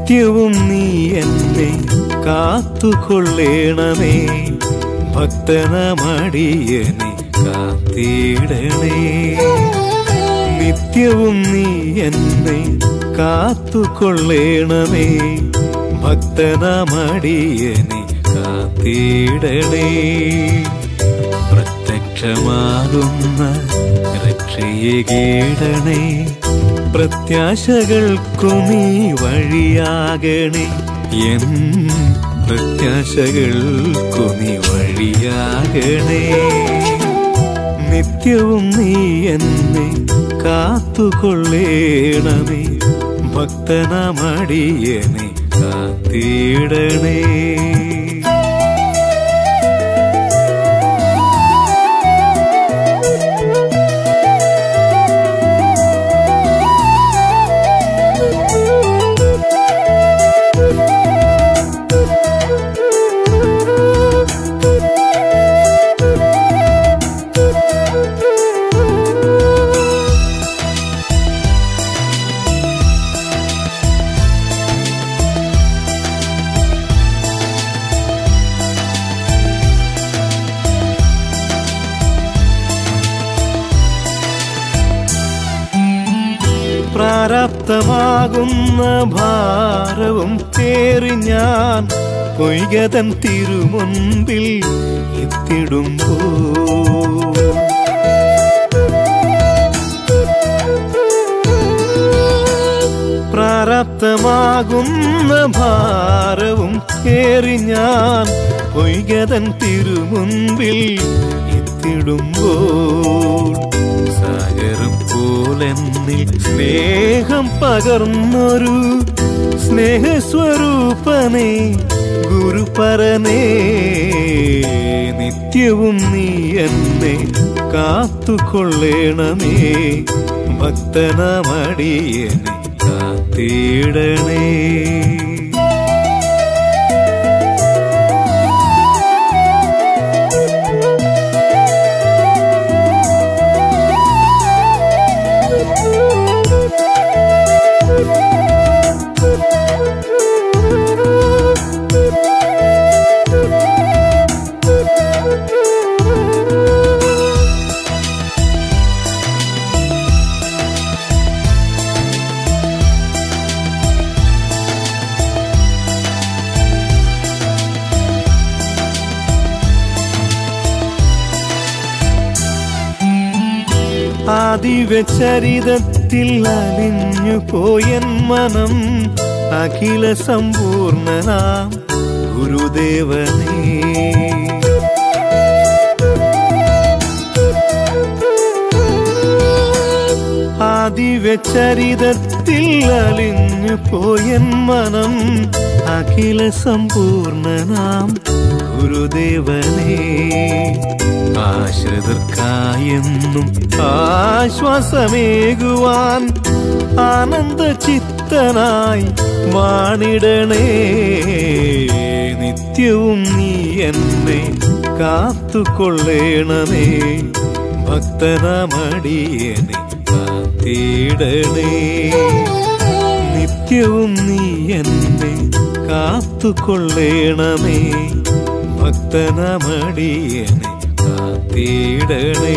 നിത്യവും നീ എന്നെ കാത്തുകൊള്ളേണമേ ഭക്തനമടിയനെ കാത്തിടണേ നിത്യവും നീ എന്നെ കാത്തുകൊള്ളേണമേ ഭക്തനമടിയനെ കാത്തിടണേ പ്രത്യക്ഷമാകുന്ന രക്ഷയെ കീടണേ പ്രത്യാശകൾക്കു നീ വഴിയാകണേ എൻ പ്രത്യാശകൾക്കു നീ വഴിയാകണേ നിത്യവും നീ എന്നെ കാത്തുകൊള്ളേണമേ ഭക്തനമടിയനെ കാത്തിടണേ പ്രാരാപ്തമാകുന്ന ഭാരവും തേറി ഞാൻ പൊയ്കതൻ തിരുമുൻപിൽ എത്തിടുമ്പോ പ്രാരാപ്തമാകുന്ന ഭാരവും ഏറി ഞാൻ പൊയ്കതൻ തിരുമുൻപിൽ എത്തിടുമ്പോൾ സാഗരം പോലെന്നിൽ സ്നേഹം പകർന്നൊരു സ്നേഹസ്വരൂപനെ ഗുരുപരനേ നിത്യവും നീ എന്നെ കാത്തുകൊള്ളേണമേ ഭക്തനമടിയനെ കാത്തിടണേ ആദിവചരിതത്തിൽ അലിഞ്ഞു പോയൻ മനം അഖില സമ്പൂർണനാം ഗുരുദേവനേ ആദിവചരിതത്തിൽ അലിഞ്ഞു പോയൻ മനം അഖില സമ്പൂർണനാം ഗുരുദേവനേ ആശ്രിതർക്കായെന്നും ആശ്വാസമേകുവാൻ ആനന്ദ ചിത്തനായി വാണിടണേ നിത്യവും നീ എന്നെ കാത്തുകൊള്ളേണമേ ഭക്തനമടിയനെ കാത്തിടണേ നിത്യവും നീ എന്നെ കാത്തുകൊള്ളേണമേ ഭക്തനമടിയനെ കാത്തിടണേ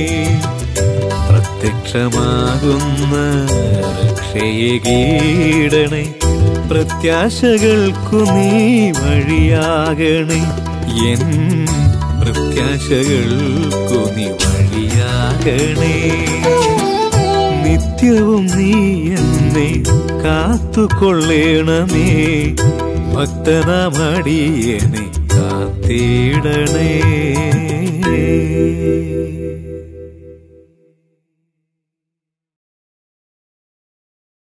പ്രത്യക്ഷമാകുന്ന രക്ഷയെ കീടണേ പ്രത്യാശകൾക്കു നീ വഴിയാകണേ എൻ പ്രത്യാശകൾക്കു നീ വഴിയാകണേ നിത്യവും നീ എന്നെ കാത്തുകൊള്ളേണമേ ഭക്തനമടിയനെ കാത്തിടണേ